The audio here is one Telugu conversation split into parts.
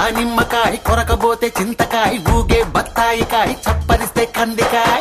దానిమ్మకాయ కొరకబోతే చింతకాయ ఊగే బత్తాయికాయ చప్పరిస్తే కందికాయ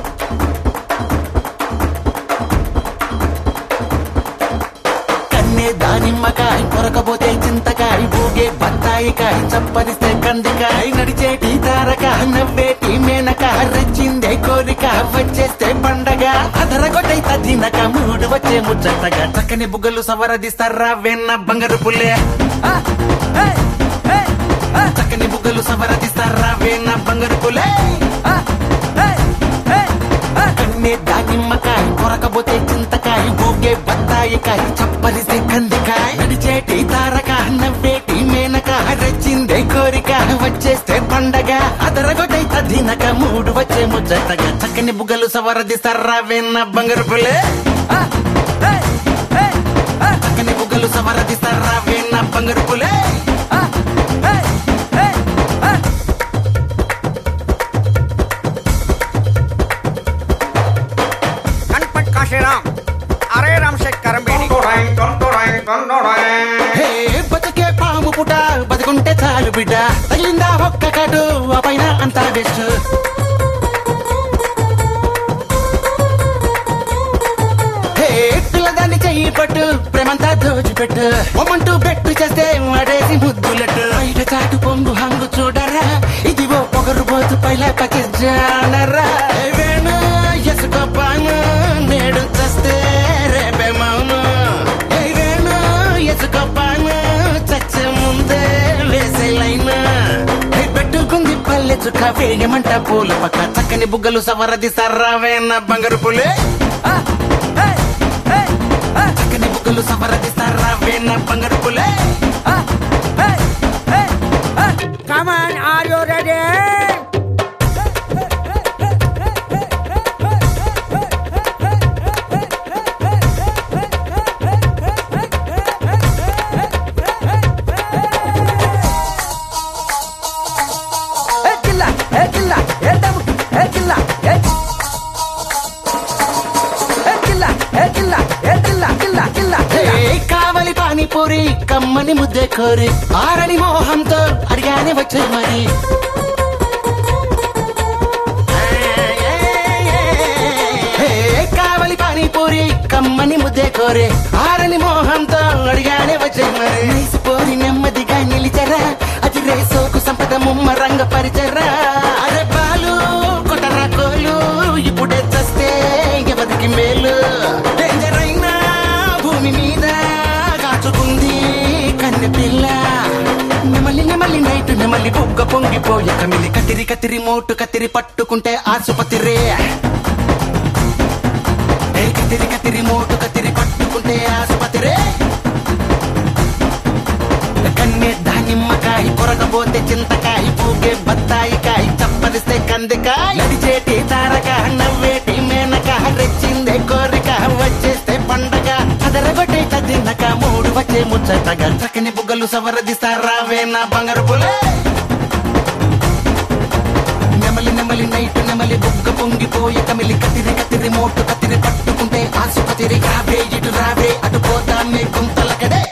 కన్నే దానిమ్మకాయ కొరకపోతే చింతకాయ ఊగే బత్తాయికాయ చప్పరిస్తే కందికాయ నడిచేటి తారక నవ్వేటి మేనక రచ్చిందే కోరిక వచ్చేస్తే పండగ అదరగొట్టై తదినక మూడు వచ్చే ముచ్చటగా చక్కని బుగ్గలు సవరదిస్తారా వెన్న బంగారు పుల్లే ఆ, ఏయ్, ఏయ్, ఆ, చక్కని బుగ్గలు సవరదిస్తారా వెన్న బంగారు పుల్లే ఆ, ఏయ్, ఏయ్, ఆ, కన్నే దానిమ్మకాయ కొరకపోతే చింతకాయ ఊగే బత్తాయికాయ చప్పరిస్తే కందికాయ నడిచేటి తారక నవ్వేటి మేనక రచ్చిందే కోరిక వచ్చేస్తే పండగ అదరగొట్టై తదినక మూడు వచ్చే ముచ్చటగా చక్కని బుగ్గలు సవరదిస్తారా వెన్న బంగారు పుల్లే ఆ, ఏయ్, ఏయ్, ఆ, చక్కని బుగ్గలు సవరదిస్తారా వెన్న బంగారు పుల్లే ఆ, ఏయ్, ఏయ్, ఆ. गणपत काशीराम अरे राम से करम बेड़ी హే బతికే పాము పుట బతికుంటే చాలు బిడ్డ తగిలిందా ఒక్క కాటు ఆ పైన అంతా బెస్ట్ హే పిల్లదాన్ని చెయ్యి పట్టు ప్రేమంతా దోచిపెట్టు ఒమ్మంటూ బెట్టు చేస్తే వాడేసి ముద్దులట్టు బయట చాటు పొంగు హంగు చూడరా ఇదిగో పొగరు పోతు పైలా పకిజానరా వేణు ఎసుకోపాను నేడు చస్తే రేపే మౌను ఏ వేణు ఎసుకోపాను చచ్చే ముందే వేసే లైన్ పెట్టుకుంది పల్లె చుక్క వేయమంట పూల పక్క చక్కని బుగ్గలు సవరది సర్రావేన బంగారు పులే ఆ, ఏయ్, ఏయ్, ఆ, చక్కని బుగ్గలు సవరది సర్రావేన బంగారు పులే ఆ, ఏయ్, ఏయ్, ఆ. Come on, are you ready? ఏ కిల్ల ఏ కిల్ల ఏ దమ్ ఏ కిల్ల ఏ ఏ కిల్ల ఏ కిల్ల ఏ కిల్ల కిల్ల కిల్ల ఏ కావలి పానీపూరి కమ్మని ముద్దే కోరి ఆరని మోహంతో అడిగానే వచ్చే మరి ఏ కావలి పానీపూరి కమ్మని ముద్దే కోరి ఆరని మోహంతో అడిగానే వచ్చే మరి నీసిపోరి నెమ్మదిగా నిలిచరా అది రేసోకు సంపద ముమ్మరంగ పరిచరా అరే బాలు కొట్టరా కోలు ఇప్పుడే చస్తే ఎవరికి మేలు డేంజర్ అయినా భూమి మీద కాచుకుంది కన్నె పిల్ల నెమలి నెమలి నైట్ నెమలి బుగ్గ పొంగిపోయే కమిలి కతిరి కతిరి మోటు కతిరి పట్టుకుంటే ఆసుపత్రి ఏ కతిరి కతిరి మోటు కతిరి పట్టుకుంటే ఆసుపత్రి కన్నే దానిమ్మకాయ కొరకపోతే చింతకాయ పూగే బత్తాయికాయ చప్పరిస్తే కందికాయ నడిచేటి తారక నవ్వేటి మేనక రెచ్చిందే కోరిక వచ్చేస్తే పండగ అదరగొట్టే చదినక మూడు వచ్చే ముచ్చటగా చక్కని బుగ్గలు సవరదిస్తారా వేనా బంగారు పులే నెమలి నెమలి నైట్ నెమలి బుగ్గ పొంగిపోయి కమిలి కతిరి కతిరి మోటు కతిరి పట్టుకుంటే ఆసుపత్రి రావే ఇటు రావే అటు పోతామే గుంతలకడే